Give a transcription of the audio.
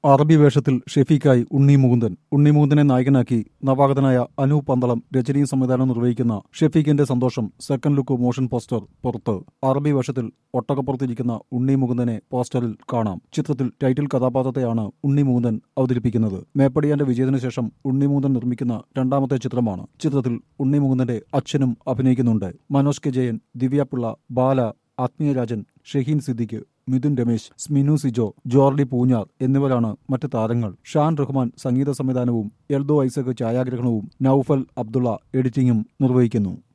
അറബി വേഷത്തിൽ ഷെഫീഖായി ഉണ്ണി മുകുന്ദൻ ഉണ്ണി മുകുന്ദനെ നായകനാക്കി നവാഗതനായ അനൂപ് പന്തളം രചനയും സംവിധാനം നിർവഹിക്കുന്ന ഷെഫീഖിന്റെ സന്തോഷം സെക്കൻഡ് ലുക്ക് മോഷൻ പോസ്റ്റർ പുറത്ത് അറബി വേഷത്തിൽ ഒട്ടകപ്പുറത്തിരിക്കുന്ന ഉണ്ണി മുകുന്ദനെ പോസ്റ്ററിൽ കാണാം ചിത്രത്തിൽ ടൈറ്റിൽ കഥാപാത്രത്തെയാണ് ഉണ്ണി മുകുന്ദൻ അവതരിപ്പിക്കുന്നത് മേപ്പടിയാന്റെ വിജയത്തിനു ശേഷം ഉണ്ണി മുകുന്ദൻ നിർമ്മിക്കുന്ന രണ്ടാമത്തെ ചിത്രമാണ് ചിത്രത്തിൽ ഉണ്ണി മുകുന്ദന്റെ അച്ഛനും അഭിനയിക്കുന്നുണ്ട് മനോജ് കെ ജയൻ ദിവ്യപിള്ള ബാല ആത്മീയരാജൻ ഷഹീൻ സിദ്ദിഖ് മിഥുൻ രമേശ് സ്മിനു സിജോ ജോർഡി പൂഞ്ഞാർ എന്നിവരാണ് മറ്റ് താരങ്ങൾ ഷാൻ റഹ്മാൻ സംഗീത സംവിധാനവും എൽദോ ഐസക് ഛായാഗ്രഹണവും നൌഫൽ അബ്ദുള്ള എഡിറ്റിംഗും നിർവഹിക്കുന്നു